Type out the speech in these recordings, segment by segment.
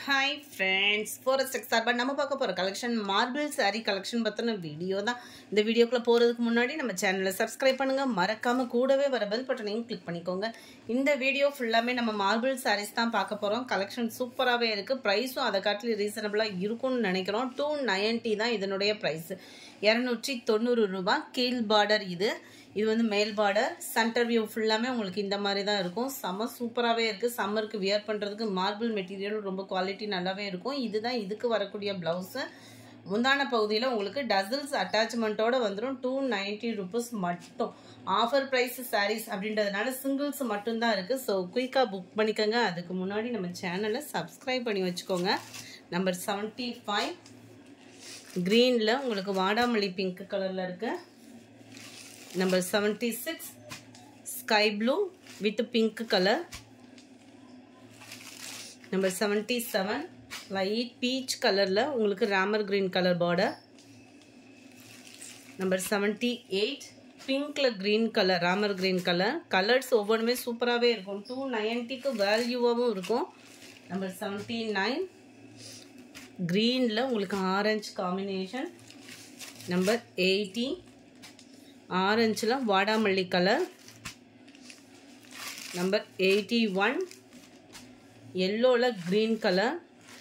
hi friends forest X சார்பாக நம்ம பார்க்க போகிற கலெக்ஷன் மார்பிள் saree கலெக்ஷன் பற்றின வீடியோ தான் இந்த வீடியோக்குள்ளே போகிறதுக்கு முன்னாடி நம்ம சேனலை சப்ஸ்கிரைப் பண்ணுங்கள் மறக்காமல் கூடவே வர பெல் பட்டனையும் கிளிக் பண்ணிக்கோங்க இந்த வீடியோ ஃபுல்லாமே நம்ம மார்பிள் sarees தான் பார்க்க போகிறோம் கலெக்ஷன் சூப்பராகவே இருக்குது ப்ரைஸும் அதை காட்டிலும் ரீசனபிளாக இருக்கும்னு நினைக்கிறோம் டூ நைன்ட்டி தான் இதனுடைய ப்ரைஸ் இரநூற்றி தொண்ணூறு ரூபாய் கீழ் பார்டர் இது இது வந்து மேல் பார்டர் சென்டர் வியூ ஃபுல்லாமே உங்களுக்கு இந்த மாதிரி தான் இருக்கும் செம்ம சூப்பராகவே இருக்குது சம்மருக்கு வியர் பண்ணுறதுக்கு மார்பிள் மெட்டீரியல் ரொம்ப குவாலிட்டி நல்லாவே இருக்கும் இதுதான் இதுக்கு வரக்கூடிய ப்ளவுஸு முந்தான பகுதியில் உங்களுக்கு டசில்ஸ் அட்டாச்மெண்ட்டோட வந்துடும் டூ நைன்ட்டி ருபீஸ் மட்டும் ஆஃபர் ப்ரைஸ் சாரீஸ் அப்படின்றதுனால சிங்கிள்ஸ் மட்டும்தான் இருக்குது ஸோ குயிக்காக புக் பண்ணிக்கோங்க அதுக்கு முன்னாடி நம்ம சேனலை சப்ஸ்கிரைப் பண்ணி வச்சுக்கோங்க நம்பர் செவன்ட்டி ஃபைவ் க்ரீனில் உங்களுக்கு வாடாமல்லி பிங்க் கலரில் இருக்குது number seventy six sky blue with pink colour number seventy seven light peach கலரில் உங்களுக்கு Ramar green colour border number seventy eight பிங்க்கில் green colour Ramar green colour colours ஒவ்வொன்றுமே சூப்பராகவே இருக்கும் டூ நைன்ட்டிக்கு வேல்யூவாகவும் இருக்கும் நம்பர் செவன்ட்டி நைன் க்ரீனில் உங்களுக்கு ஆரஞ்சு காம்பினேஷன் நம்பர் எயிட்டி ஆரஞ்சில் வாடாமல்லி கலர் நம்பர் எயிட்டி ஒன் எல்லோவில் green colour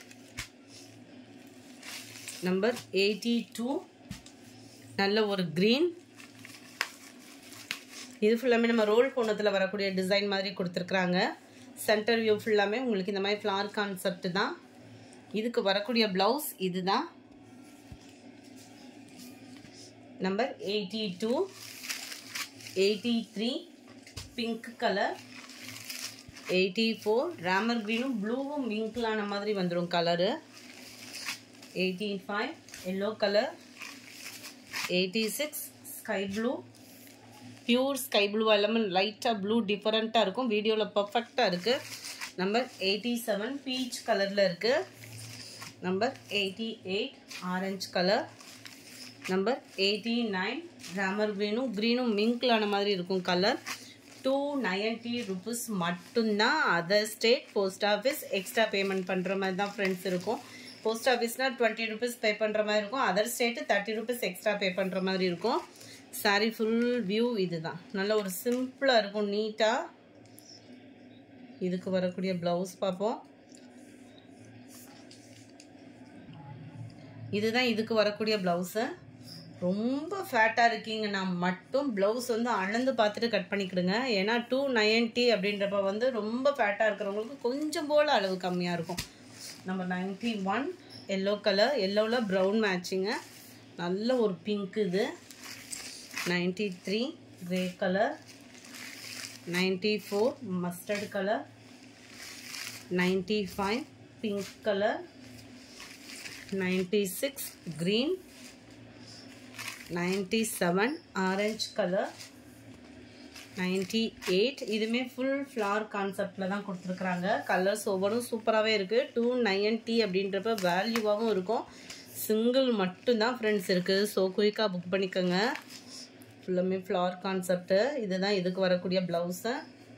number eighty two நல்ல ஒரு க்ரீன் இது ஃபுல்லாமே நம்ம ரோல் போனத்தில் வரக்கூடிய டிசைன் மாதிரி கொடுத்துருக்குறாங்க சென்டர் வியூ ஃபுல்லாமே உங்களுக்கு இந்த மாதிரி ஃப்ளார் கான்செப்ட் தான் இதுக்கு வரக்கூடிய ப்ளவுஸ் இதுதான் number eighty two eighty three pink colour eighty four Ramar க்ரீனும் ப்ளூவும் மிங்க்லான மாதிரி வந்துடும் colour eighty five yellow colour eighty six sky blue pure sky blue எல்லாமே லைட்டாக ப்ளூ டிஃப்ரெண்ட்டாக இருக்கும் வீடியோவில் பர்ஃபெக்டாக இருக்குது நம்பர் எயிட்டி செவன் பீச் கலரில் இருக்குது number eighty eight orange colour number eighty nine Ramar க்ரீனும் க்ரீனும் மிங்க்லான மாதிரி இருக்கும் கலர் டூ நைன்ட்டி ருபீஸ் மட்டும்தான் other state post office extra payment பண்ணுற மாதிரி தான் ஃப்ரெண்ட்ஸ் இருக்கும் போஸ்ட் ஆஃபீஸ்னால் டுவெண்ட்டி ருபீஸ் பே பண்ணுற மாதிரி இருக்கும் other state thirty rupees extra pay பண்ணுற மாதிரி இருக்கும் சாரி ஃபுல் வியூ இது தான் நல்ல ஒரு சிம்பிளாக இருக்கும் நீட்டாக இதுக்கு வரக்கூடிய ப்ளவுஸ் பார்ப்போம் இதுதான் இதுக்கு வரக்கூடிய ப்ளவுஸு ரொம்ப ஃபேட்டாக இருக்கீங்கன்னா மட்டும் ப்ளவுஸ் வந்து அளந்து பார்த்துட்டு கட் பண்ணிக்கிடுங்க ஏன்னா டூ நைன்ட்டி அப்படின்றப்ப வந்து ரொம்ப ஃபேட்டாக இருக்கிறவங்களுக்கு கொஞ்சம் போல் அளவு கம்மியாக இருக்கும் number ninety one yellow colour எல்லோவில் ப்ரௌன் மேட்சிங்க நல்ல ஒரு பிங்க் இது ninety three grey colour ninety four mustard colour ninety five pink colour ninety six green ninety seven orange colour ninety eight இதுவுமே ஃபுல் ஃப்ளார் கான்செப்டில் தான் கொடுத்துருக்குறாங்க கலர்ஸ் ஒவ்வொன்றும் சூப்பராகவே இருக்குது டூ நைன்ட்டி அப்படின்றப்ப வேல்யூவாகவும் இருக்கும் சிங்கிள் மட்டும்தான் ஃப்ரெண்ட்ஸ் இருக்குது ஸோ குயிக்காக புக் பண்ணிக்கோங்க ஃபுல்லாமே ஃப்ளார் கான்செப்ட்டு இதுதான் இதுக்கு வரக்கூடிய ப்ளவுஸு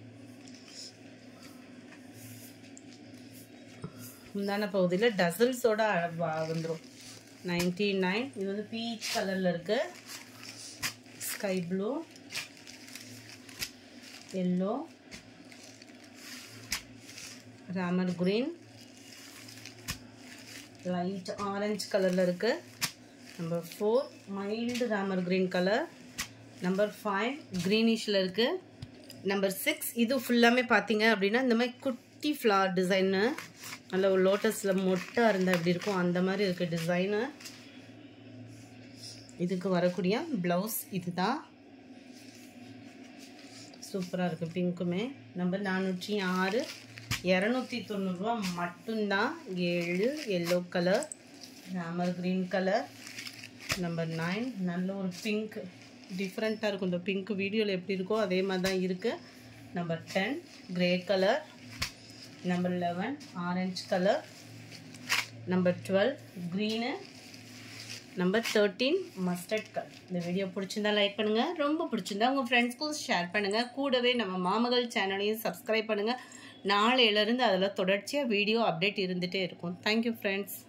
முந்தான பகுதியில் டசல்ஸோட வந்துடும் நைன்டி நைன் இது வந்து பீச் கலரில் இருக்குது sky blue yellow Ramar green light orange கலரில் இருக்குது number four mild Ramar green colour number five க்ரீனிஷில் இருக்குது நம்பர் சிக்ஸ் இது ஃபுல்லாமே பார்த்தீங்க அப்படின்னா இந்த மாதிரி குட்டி ஃப்ளார் டிசைனு நல்ல ஒரு லோட்டஸில் மொட்டாக இருந்தால் எப்படி இருக்கும் அந்த மாதிரி இருக்குது டிசைனு இதுக்கு வரக்கூடிய ப்ளவுஸ் இதுதான் சூப்பராக இருக்குது பிங்க்குமே நம்பர் நானூற்றி ஆறு இரநூத்தி தொண்ணூறுரூவா மட்டும்தான் ஏழு yellow colour Ramar green colour number nine நல்ல ஒரு பிங்க் டிஃப்ரெண்ட்டாக இருக்கும் இந்த பிங்க் வீடியோவில் எப்படி இருக்கோ அதே மாதிரி தான் இருக்குது number ten grey colour number eleven orange colour number twelve green number thirteen mustard colour இந்த வீடியோ பிடிச்சிருந்தா லைக் பண்ணுங்கள் ரொம்ப பிடிச்சிருந்தா உங்கள் ஃப்ரெண்ட்ஸ்க்கும் ஷேர் பண்ணுங்கள் கூடவே நம்ம மாமகள் சேனலையும் சப்ஸ்கிரைப் பண்ணுங்கள் நாளையிலேருந்து அதில் தொடர்ச்சியாக வீடியோ அப்டேட் இருந்துகிட்டே இருக்கும் தேங்க்யூ ஃப்ரெண்ட்ஸ்